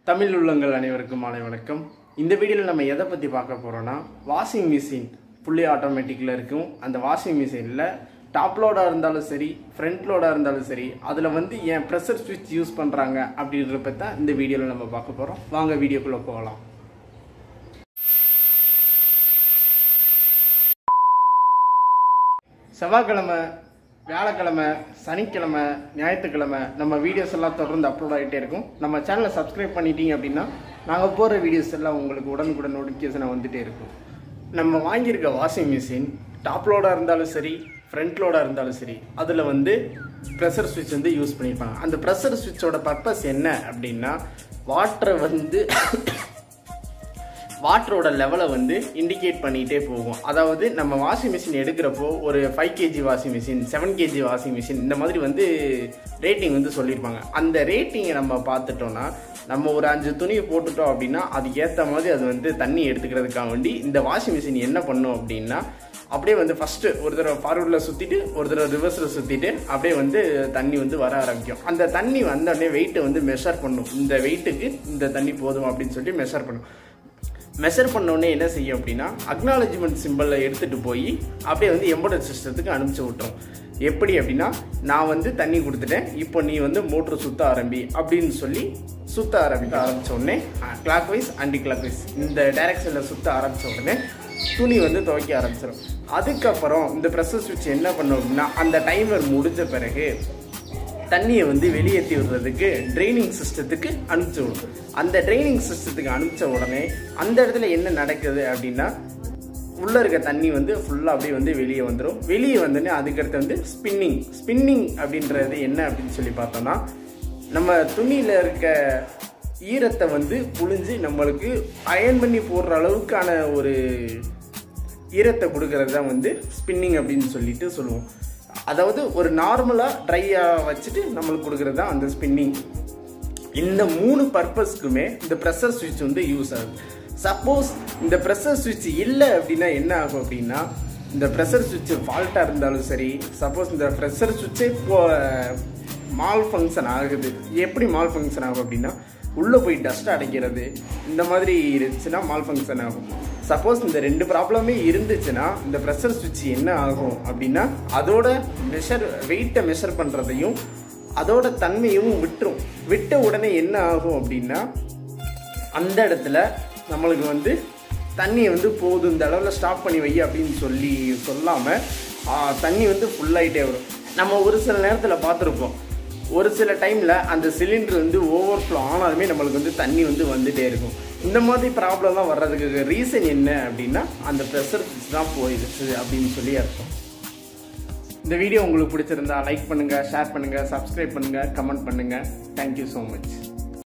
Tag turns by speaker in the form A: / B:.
A: தமிழ் உள்ளங்கள் அனைவருக்கும் மாலை வணக்கம் இந்த வீடியோவில் நம்ம எதை பற்றி பார்க்க போகிறோன்னா வாஷிங் மிஷின் ஃபுல்லி ஆட்டோமேட்டிக்கில் இருக்கும் அந்த வாஷிங் மிஷினில் டாப் லோடாக இருந்தாலும் சரி ஃப்ரண்ட் லோடாக இருந்தாலும் சரி அதில் வந்து ஏன் ப்ரெஷர் ஸ்விட்ச் யூஸ் பண்ணுறாங்க அப்படின்றத பற்றி தான் இந்த வீடியோவில் நம்ம பார்க்க போகிறோம் வாங்க வீடியோக்குள்ளே போகலாம் செவ்வாய்க்கிழமை வியாழக்கிழமை சனிக்கிழமை ஞாயிற்றுக்கிழமை நம்ம வீடியோஸ் எல்லாம் தொடர்ந்து அப்லோட் ஆகிட்டே இருக்கும் நம்ம சேனலை சப்ஸ்கிரைப் பண்ணிட்டீங்க அப்படின்னா நாங்கள் போகிற வீடியோஸ் எல்லாம் உங்களுக்கு உடனுக்குடன் நோட்டிஃபிகேஷனாக வந்துட்டே இருக்கும் நம்ம வாங்கியிருக்க வாஷிங் மிஷின் டாப் லோடாக இருந்தாலும் சரி ஃப்ரண்ட் லோடாக இருந்தாலும் சரி அதில் வந்து ப்ரெஷர் ஸ்விட்ச் வந்து யூஸ் பண்ணியிருப்பாங்க அந்த ப்ரெஷர் ஸ்விட்சோட பர்பஸ் என்ன அப்படின்னா வாட்டரை வந்து வாட்டரோட லெவலை வந்து இண்டிகேட் பண்ணிகிட்டே போகும் அதாவது நம்ம வாஷிங் மிஷின் எடுக்கிறப்போ ஒரு five KG washing machine seven KG washing machine இந்த மாதிரி வந்து ரேட்டிங் வந்து சொல்லியிருப்பாங்க அந்த ரேட்டிங்கை நம்ம பார்த்துட்டோம்னா நம்ம ஒரு அஞ்சு துணியை போட்டுட்டோம் அப்படின்னா அதுக்கு ஏற்ற மாதிரி அது வந்து தண்ணி எடுத்துக்கிறதுக்காக வேண்டி இந்த வாஷிங் மிஷின் என்ன பண்ணும் அப்படின்னா அப்படியே வந்து ஃபஸ்ட்டு ஒரு தடவை ஃபார்வர்டில் சுற்றிட்டு ஒரு தடவை ரிவர்ஸில் சுற்றிட்டு அப்படியே வந்து தண்ணி வந்து வர ஆரம்பிக்கும் அந்த தண்ணி வந்த உடனே வெயிட்டை வந்து மெஷர் பண்ணும் இந்த வெயிட்டுக்கு இந்த தண்ணி போதும் அப்படின்னு சொல்லி மெஷர் பண்ணும் மெஷர் பண்ணோடனே என்ன செய்யும் அப்படின்னா அக்னாலஜ்மெண்ட் சிம்பிளில் எடுத்துகிட்டு போய் அப்படியே வந்து எம்பர்டட் சிஸ்டத்துக்கு அனுப்பிச்சி விட்டுரும் எப்படி அப்படின்னா நான் வந்து தண்ணி கொடுத்துட்டேன் இப்போ நீ வந்து மோட்ரு சுத்த ஆரம்பி அப்படின்னு சொல்லி சுத்த ஆரம்பிக்க ஆரம்பித்த உடனே clockwise anticlockwise இந்த டைரக்ஷனில் சுத்த ஆரம்பித்த உடனே துணி வந்து துவைக்க ஆரம்பிச்சிடும் அதுக்கப்புறம் இந்த ப்ரெஷர் சுவிட்ச் என்ன பண்ணும் அப்படின்னா அந்த டைமர் முடிஞ்ச பிறகு தண்ணியை வந்து வெளியேற்றி விடுறதுக்கு ட்ரைனிங் சிஸ்டத்துக்கு அனுப்பிச்சி விடும் அந்த ட்ரைனிங் சிஸ்டத்துக்கு அனுப்பிச்ச உடனே அந்த இடத்துல என்ன நடக்குது அப்படின்னா உள்ளே இருக்க தண்ணி வந்து ஃபுல்லாக அப்படியே வந்து வெளியே வந்துடும் வெளியே வந்தோடனே அதுக்கடுத்து வந்து ஸ்பின்னிங் ஸ்பின்னிங் அப்படின்றது என்ன அப்படின்னு சொல்லி பார்த்தோம்னா நம்ம துணியில் இருக்க ஈரத்தை வந்து புழிஞ்சு நம்மளுக்கு அயன் பண்ணி போடுற அளவுக்கான ஒரு ஈரத்தை கொடுக்கறது தான் வந்து ஸ்பின்னிங் அப்படின்னு சொல்லிட்டு சொல்லுவோம் அதாவது ஒரு நார்மலாக ட்ரையாக வச்சுட்டு நம்மளுக்கு கொடுக்குறது தான் அந்த ஸ்பின்னிங் இந்த மூணு பர்பஸ்க்குமே இந்த ப்ரெஷர் சுவிட்ச் வந்து யூஸ் ஆகுது சப்போஸ் இந்த ப்ரெஷர் சுவிட்ச் இல்லை அப்படின்னா என்ன ஆகும் அப்படின்னா இந்த ப்ரெஷர் சுவிட்ச் ஃபால்ட்டாக இருந்தாலும் சரி சப்போஸ் இந்த ப்ரெஷர் சுவிட்சே இப்போ மால் ஃபங்க்ஷன் ஆகுது எப்படி மால் ஃபங்க்ஷன் ஆகும் அப்படின்னா உள்ளே போய் டஸ்ட் அடைக்கிறது இந்த மாதிரி இருந்துச்சுன்னா மால் ஃபங்க்ஷன் ஆகும் சப்போஸ் இந்த ரெண்டு ப்ராப்ளமே இருந்துச்சுன்னா இந்த ப்ரெஷர் சுவிட்ச் என்ன ஆகும் அப்படின்னா அதோட மெஷர் வெயிட்டை மெஷர் பண்ணுறதையும் அதோட தன்மையும் விட்டுரும் விட்ட உடனே என்ன ஆகும் அப்படின்னா அந்த இடத்துல நம்மளுக்கு வந்து தண்ணியை வந்து போதும் இந்த அளவில் ஸ்டாப் பண்ணி வை அப்படின்னு சொல்லி சொல்லாமல் தண்ணி வந்து ஃபுல்லாகிட்டே வரும் நம்ம ஒரு சில நேரத்தில் பார்த்துருப்போம் ஒரு சில டைமில் அந்த சிலிண்டர் வந்து ஓவர் ஃப்ளோ ஆனாலுமே நம்மளுக்கு வந்து தண்ணி வந்து வந்துகிட்டே இருக்கும் இந்த மாதிரி ப்ராப்ளம்லாம் வர்றதுக்கு ரீசன் என்ன அப்படின்னா அந்த ப்ரெஷர் தான் போயிடுச்சு அப்படின்னு சொல்லி அர்த்தம் இந்த வீடியோ உங்களுக்கு பிடிச்சிருந்தா லைக் பண்ணுங்கள் ஷேர் பண்ணுங்கள் சப்ஸ்கிரைப் பண்ணுங்கள் கமெண்ட் பண்ணுங்கள் தேங்க்யூ ஸோ மச்